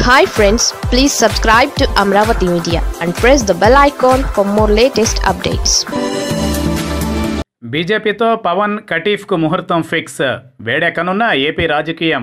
hi friends please subscribe to Amaravati media and press the bell icon for more latest updates బీజేపీతో పవన్ కటీఫ్కు ముహూర్తం fix వేడెక్కనున్న AP రాజకీయం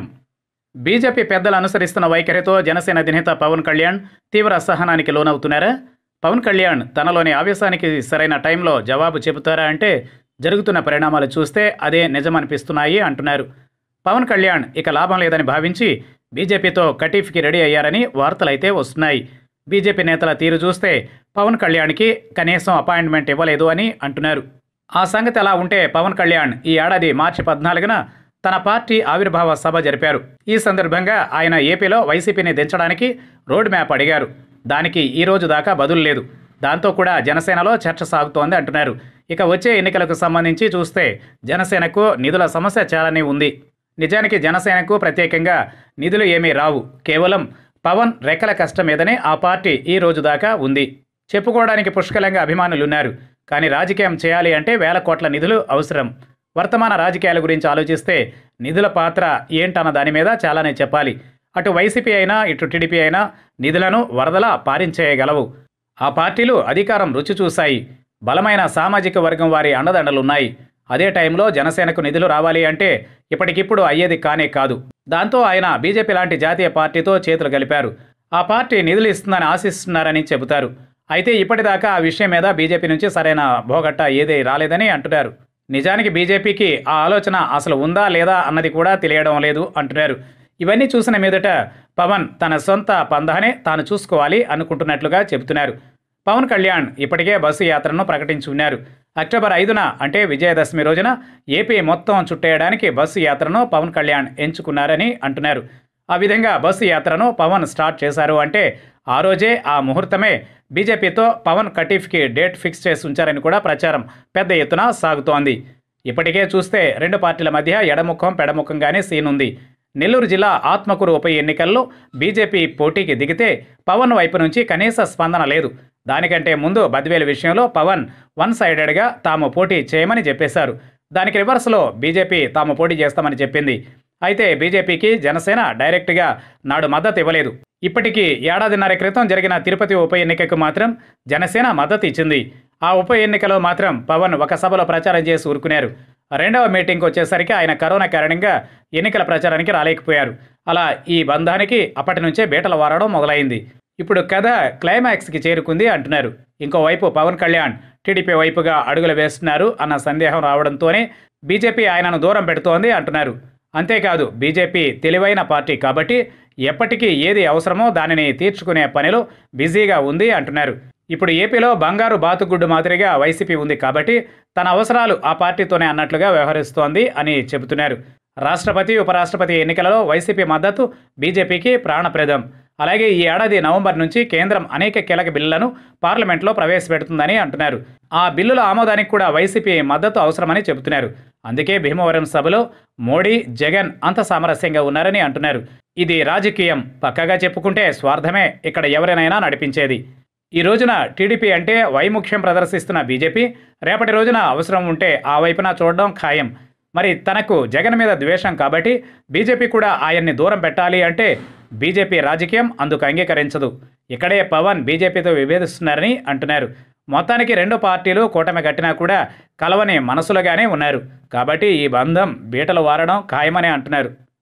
BJP పెద్దలు అనుసరిస్తున్న వైఖరితో జనసేన అధినేత పవన్ కళ్యాణ్ తీవ్ర అసహనానికి లోనవుతున్నారా పవన్ కళ్యాణ్ తనలోని ఆవేశానికి సరైన టైంలో జవాబు చెబుతారా అంటే జరుగుతున్న పరిణామాలు చూస్తే అదే నిజమనిపిస్తున్నాయి అంటున్నారు పవన్ కళ్యాణ్ ఇక లాభం లేదని భావించి బీజేపీతో కటీఫ్కి రెడీ అయ్యారని వార్తలైతే వస్తున్నాయి బీజేపీ నేతల తీరు చూస్తే పవన్ కళ్యాణ్కి కనీసం అపాయింట్మెంట్ ఇవ్వలేదు అని అంటున్నారు ఆ సంగతి అలా ఉంటే పవన్ కళ్యాణ్ ఈ ఏడాది మార్చి పద్నాలుగున తన పార్టీ ఆవిర్భావ సభ జరిపారు ఈ సందర్భంగా ఆయన ఏపీలో వైసీపీని దించడానికి రోడ్ మ్యాప్ అడిగారు దానికి ఈ రోజు దాకా బదులు లేదు దాంతో కూడా జనసేనలో చర్చ సాగుతోంది అంటున్నారు ఇక వచ్చే ఎన్నికలకు సంబంధించి చూస్తే జనసేనకు నిధుల సమస్య చాలానే ఉంది నిజానికి జనసేనకు ప్రత్యేకంగా నిధులు ఏమీ రావు కేవలం పవన్ రెక్కల కష్టం మీదనే ఆ పార్టీ ఈ రోజు దాకా ఉంది చెప్పుకోవడానికి పుష్కలంగా అభిమానులున్నారు కానీ రాజకీయం చేయాలి అంటే వేల కోట్ల నిధులు అవసరం వర్తమాన రాజకీయాల గురించి ఆలోచిస్తే నిధుల పాత్ర ఏంటన్న దాని మీద చాలానే చెప్పాలి అటు వైసీపీ అయినా ఇటు టీడీపీ అయినా నిధులను వరదలా పారించేయగలవు ఆ పార్టీలు అధికారం రుచి చూశాయి బలమైన సామాజిక వర్గం వారి అండదండలున్నాయి అదే టైంలో జనసేనకు నిధులు రావాలి అంటే ఇప్పటికిప్పుడు అయ్యేది కానే కాదు దాంతో ఆయన బీజేపీ లాంటి జాతీయ పార్టీతో చేతులు కలిపారు ఆ పార్టీ నిధులు ఇస్తుందని ఆశిస్తున్నారని చెబుతారు అయితే ఇప్పటిదాకా ఆ విషయం మీద బీజేపీ నుంచి సరైన భోగట్ట ఏదీ రాలేదని అంటున్నారు నిజానికి బీజేపీకి ఆ ఆలోచన అసలు ఉందా లేదా అన్నది కూడా తెలియడం లేదు అంటున్నారు ఇవన్నీ చూసిన మీదట పవన్ తన సొంత పందానే తాను చూసుకోవాలి అనుకుంటున్నట్లుగా చెబుతున్నారు పవన్ కళ్యాణ్ ఇప్పటికే బస్సు యాత్రను ప్రకటించి ఉన్నారు అక్టోబర్ ఐదున అంటే విజయదశమి రోజున ఏపీ మొత్తం చుట్టేయడానికి బస్సు యాత్రను పవన్ కళ్యాణ్ ఎంచుకున్నారని అంటున్నారు ఆ విధంగా బస్సు యాత్రను పవన్ స్టార్ట్ చేశారు అంటే ఆ రోజే ఆ ముహూర్తమే బీజేపీతో పవన్ కటీఫ్కి డేట్ ఫిక్స్ చేసి ఉంచారని కూడా ప్రచారం పెద్ద ఎత్తున సాగుతోంది ఇప్పటికే చూస్తే రెండు పార్టీల మధ్య ఎడముఖం పెడముఖంగానే సీన్ ఉంది నెల్లూరు జిల్లా ఆత్మకూరు ఉప ఎన్నికల్లో బీజేపీ పోటీకి దిగితే పవన్ వైపు నుంచి కనీస స్పందన లేదు దానికంటే ముందు బద్వేలు విషయంలో పవన్ వన్ సైడెడ్గా తాము పోటీ చేయమని చెప్పేశారు దానికి రివర్స్లో బీజేపీ తాము పోటీ చేస్తామని చెప్పింది అయితే బీజేపీకి జనసేన డైరెక్ట్గా నాడు మద్దతు ఇవ్వలేదు ఇప్పటికీ ఏడాదిన్నర క్రితం జరిగిన తిరుపతి ఉప ఎన్నికకు మాత్రం జనసేన మద్దతు ఇచ్చింది ఆ ఉప ఎన్నికలో మాత్రం పవన్ ఒక సభలో ప్రచారం చేసి ఊరుకున్నారు రెండవ మీటింగ్కి వచ్చేసరికి ఆయన కరోనా కారణంగా ఎన్నికల ప్రచారానికి రాలేకపోయారు అలా ఈ బంధానికి అప్పటి నుంచే బీటలు వారడం మొదలైంది ఇప్పుడు కథ క్లైమాక్స్కి చేరుకుంది అంటున్నారు ఇంకోవైపు పవన్ కళ్యాణ్ టీడీపీ వైపుగా అడుగులు వేస్తున్నారు అన్న సందేహం రావడంతోనే బీజేపీ ఆయనను దూరం పెడుతోంది అంటున్నారు అంతేకాదు బీజేపీ తెలివైన పార్టీ కాబట్టి ఎప్పటికీ ఏది అవసరమో దానిని తీర్చుకునే పనిలో బిజీగా ఉంది అంటున్నారు ఇప్పుడు ఏపీలో బంగారు బాతుగుడ్డు మాదిరిగా వైసీపీ ఉంది కాబట్టి తన అవసరాలు ఆ పార్టీతోనే అన్నట్లుగా వ్యవహరిస్తోంది అని చెబుతున్నారు రాష్ట్రపతి ఉపరాష్ట్రపతి ఎన్నికలలో వైసీపీ మద్దతు బీజేపీకి ప్రాణప్రదం అలాగే ఈ ఏడాది నవంబర్ నుంచి కేంద్రం అనేక కీలక బిల్లులను పార్లమెంట్లో ప్రవేశపెడుతుందని అంటున్నారు ఆ బిల్లుల ఆమోదానికి కూడా వైసీపీ మద్దతు అవసరమని చెబుతున్నారు అందుకే భీమవరం సభలో మోడీ జగన్ అంత సామరస్యంగా ఉన్నారని అంటున్నారు ఇది రాజకీయం పక్కగా చెప్పుకుంటే స్వార్థమే ఇక్కడ ఎవరినైనా నడిపించేది ఈ రోజున టీడీపీ అంటే వైముఖ్యం ప్రదర్శిస్తున్న బీజేపీ రేపటి రోజున అవసరం ఉంటే ఆ వైపున చూడడం ఖాయం మరి తనకు జగన్ మీద ద్వేషం కాబట్టి బీజేపీ కూడా ఆయన్ని దూరం పెట్టాలి అంటే బీజేపీ రాజకీయం అందుకు అంగీకరించదు ఇక్కడే పవన్ బీజేపీతో విభేదిస్తున్నారని అంటున్నారు మొత్తానికి రెండు పార్టీలు కూటమి కట్టినా కూడా కలవని మనసులుగానే ఉన్నారు కాబట్టి ఈ బంధం బీటలు వారడం ఖాయమని అంటున్నారు